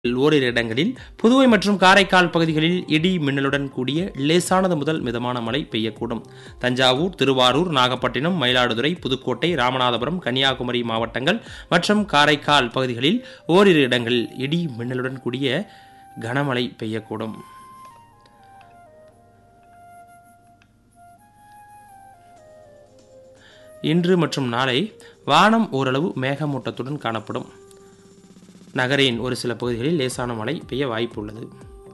ஓரிரு இடங்களில் புதுவை மற்றும் காரைக்கால் பகுதிகளில் இடி மின்னலுடன் கூடிய லேசானது முதல் மிதமான மழை பெய்யக்கூடும் தஞ்சாவூர் திருவாரூர் நாகப்பட்டினம் மயிலாடுதுறை புதுக்கோட்டை ராமநாதபுரம் கன்னியாகுமரி மாவட்டங்கள் மற்றும் காரைக்கால் பகுதிகளில் ஓரிரு இடங்களில் இடி மின்னலுடன் கூடிய கனமழை பெய்யக்கூடும் இன்று மற்றும் நாளை வானம் ஓரளவு மேகமூட்டத்துடன் காணப்படும் நகரின் ஒரு சில பகுதிகளில் லேசான மழை பெய்ய வாய்ப்பு உள்ளது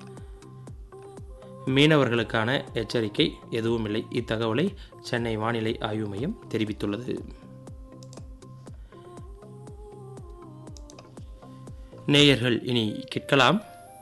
மீனவர்களுக்கான எச்சரிக்கை எதுவும் இல்லை இத்தகவலை சென்னை வானிலை ஆய்வு மையம் தெரிவித்துள்ளது நேயர்கள் இனி கேட்கலாம்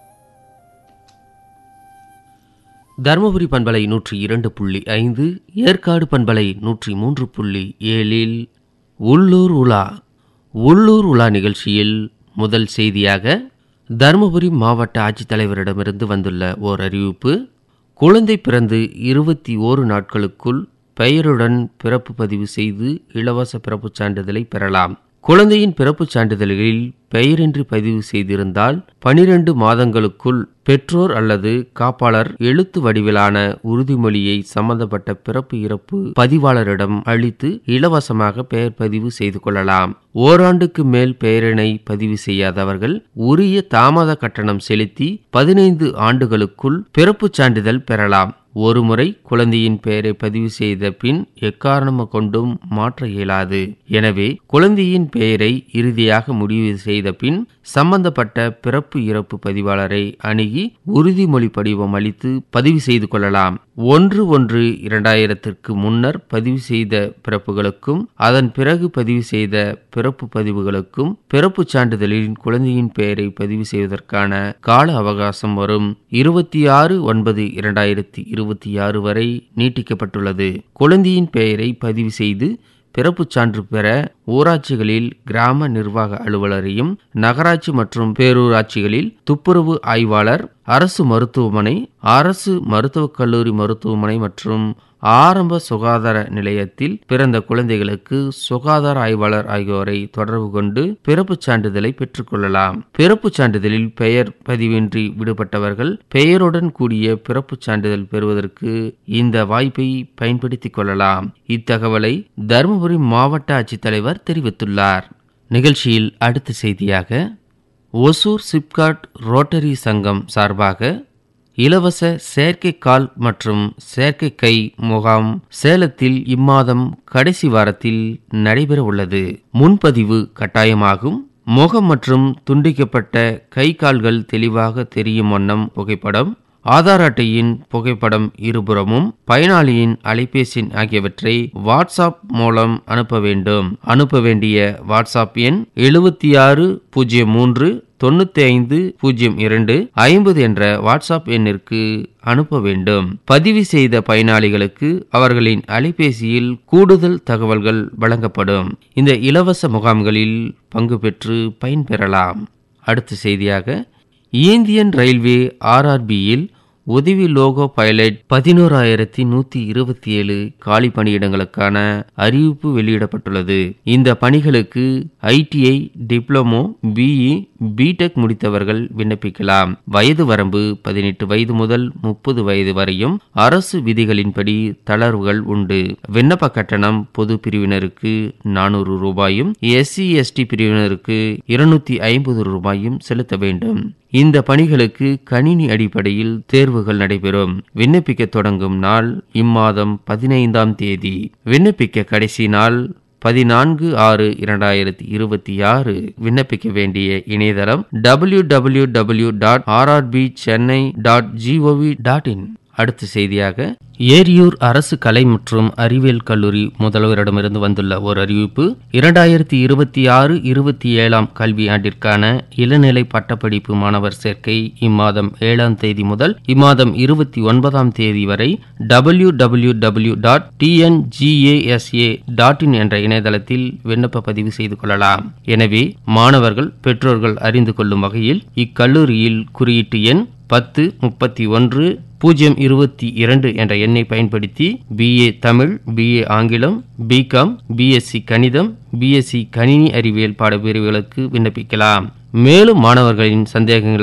தருமபுரி பண்பலை நூற்றி இரண்டு புள்ளி ஐந்து ஏற்காடு பண்பலை நூற்றி மூன்று புள்ளி ஏழில் உள்ளூர் உலா உள்ளூர் உலா நிகழ்ச்சியில் முதல் செய்தியாக தருமபுரி மாவட்ட ஆட்சித்தலைவரிடமிருந்து வந்துள்ள ஓர் அறிவிப்பு குழந்தை பிறந்து இருபத்தி ஓரு நாட்களுக்குள் பெயருடன் பிறப்பு பதிவு செய்து இலவச பிறப்புச் சான்றிதழை பெறலாம் குழந்தையின் பிறப்புச் சான்றிதழ்களில் பெயரின்றி பதிவு செய்திருந்தால் பனிரெண்டு மாதங்களுக்குள் பெற்றோர் அல்லது காப்பாளர் எழுத்து வடிவிலான உறுதிமொழியை சம்பந்தப்பட்ட பிறப்பு இறப்பு பதிவாளரிடம் அளித்து இலவசமாக பெயர் பதிவு செய்து கொள்ளலாம் ஓராண்டுக்கு மேல் பெயரினை பதிவு செய்யாதவர்கள் உரிய தாமத கட்டணம் செலுத்தி பதினைந்து ஆண்டுகளுக்குள் பிறப்புச் சான்றிதழ் பெறலாம் ஒருமுறை குழந்தையின் பெயரை பதிவு செய்த பின் எக்காரணம் கொண்டும் மாற்ற இயலாது எனவே குழந்தையின் பெயரை இறுதியாக முடிவு செய்த பின் சம்பந்தப்பட்ட பிறப்பு இறப்பு பதிவாளரை அணுகி உறுதிமொழி படிவம் அளித்து பதிவு செய்து கொள்ளலாம் ஒன்று ஒன்று இரண்டாயிரத்திற்கு முன்னர் பதிவு செய்த பிறப்புகளுக்கும் அதன் பிறகு பதிவு செய்த பிறப்பு பதிவுகளுக்கும் பிறப்புச் சான்றிதழில் குழந்தையின் பெயரை பதிவு செய்வதற்கான கால அவகாசம் வரும் இருபத்தி ஆறு ஒன்பது இரண்டாயிரத்தி இருபத்தி ஆறு வரை நீட்டிக்கப்பட்டுள்ளது குழந்தையின் பெயரை பதிவு செய்து பிறப்புச் சான்று பெற ஊராட்சிகளில் கிராம நிர்வாக அலுவலரையும் நகராட்சி மற்றும் பேரூராட்சிகளில் துப்புரவு ஆய்வாளர் அரசு மருத்துவமனை அரசு மருத்துவக் கல்லூரி மருத்துவமனை மற்றும் ஆரம்ப சுகாதார நிலையத்தில் பிறந்த குழந்தைகளுக்கு சுகாதார ஆய்வாளர் ஆகியோரை தொடர்பு கொண்டு பிறப்புச் சான்றிதழை பெற்றுக்கொள்ளலாம் பிறப்புச் சான்றிதழில் பெயர் பதிவின்றி விடுபட்டவர்கள் பெயருடன் கூடிய பிறப்புச் சான்றிதழ் பெறுவதற்கு இந்த வாய்ப்பை பயன்படுத்திக் கொள்ளலாம் இத்தகவலை தருமபுரி மாவட்ட ஆட்சித்தலைவர் தெரிவித்துள்ளார் நிகழ்ச்சியில் அடுத்த செய்தியாக ஒசூர் சிப்காட் ரோட்டரி சங்கம் சார்பாக இலவச செயற்கைக்கால் மற்றும் செயற்கை கை முகாம் சேலத்தில் இம்மாதம் கடைசி வாரத்தில் நடைபெற உள்ளது முன்பதிவு கட்டாயமாகும் முகம் மற்றும் துண்டிக்கப்பட்ட கை கால்கள் தெளிவாக தெரியும் வண்ணம் புகைப்படம் ஆதார் அட்டையின் புகைப்படம் இருபுறமும் பயனாளியின் அலைபேசி ஆகியவற்றை வாட்ஸ்அப் மூலம் அனுப்ப வேண்டும் அனுப்ப வேண்டிய வாட்ஸ்அப் எண் எழுபத்தி ஆறு பூஜ்ஜியம் மூன்று தொண்ணூத்தி ஐந்து பூஜ்ஜியம் இரண்டு ஐம்பது என்ற வாட்ஸ்அப் எண்ணிற்கு அனுப்ப வேண்டும் பதிவு செய்த பயனாளிகளுக்கு அவர்களின் அலைபேசியில் கூடுதல் தகவல்கள் வழங்கப்படும் இந்த இலவச முகாம்களில் பங்கு பெற்று பயன்பெறலாம் அடுத்த செய்தியாக இந்தியன் ரயில்வே ஆர்ஆர்பியில் உதவி லோகோ பைலட் பதினோராயிரத்தி நூத்தி இருபத்தி ஏழு காலி பணியிடங்களுக்கான அறிவிப்பு வெளியிடப்பட்டுள்ளது இந்த பணிகளுக்கு ஐடிஐ டிப்ளமோ பிஇ பிடெக் முடித்தவர்கள் விண்ணப்பிக்கலாம் வயது வரம்பு பதினெட்டு வயது முதல் முப்பது வயது வரையும் அரசு விதிகளின்படி தளர்வுகள் உண்டு விண்ணப்ப கட்டணம் பொது பிரிவினருக்கு நானூறு ரூபாயும் எஸ்சி எஸ்டி பிரிவினருக்கு இருநூத்தி ஐம்பது ரூபாயும் செலுத்த வேண்டும் இந்த பணிகளுக்கு கணினி அடிப்படையில் தேர்வுகள் நடைபெறும் விண்ணப்பிக்க தொடங்கும் நாள் இம்மாதம் பதினைந்தாம் தேதி விண்ணப்பிக்க கடைசி நாள் பதினான்கு ஆறு இரண்டாயிரத்தி இருபத்தி ஆறு விண்ணப்பிக்க வேண்டிய இணையதளம் W W W dot RRB Chennai dot G O V dot in அடுத்த செய்தியாக ஏரியூர் அரசு கலை மற்றும் அறிவியல் கல்லூரி முதல்வரிடமிருந்து வந்துள்ள ஒரு அறிவிப்பு இரண்டாயிரத்தி இருபத்தி ஆறு இருபத்தி ஏழாம் கல்வி ஆண்டிற்கான இளநிலை பட்டப்படிப்பு மாணவர் சேர்க்கை இம்மாதம் ஏழாம் தேதி முதல் இம்மாதம் இருபத்தி ஒன்பதாம் தேதி வரை W W W dot TNGASA dot in என்ற இணையதளத்தில் விண்ணப்ப பதிவு செய்து கொள்ளலாம் எனவே மாணவர்கள் பெற்றோர்கள் அறிந்து கொள்ளும் வகையில் இக்கல்லூரியில் குறியீட்டு எண் பத்து முப்பத்தி ஒன்று பூஜ்ஜியம் இருபத்தி இரண்டு என்ற எண்ணை பயன்படுத்தி பிஏ தமிழ் பிஏ ஆங்கிலம் பிகாம் பிஎஸ்சி கணிதம் பிஎஸ்சி கணினி அறிவியல் பாடப்பிரிவுகளுக்கு விண்ணப்பிக்கலாம் மேலும் மாணவர்களின் சந்தேகங்கள்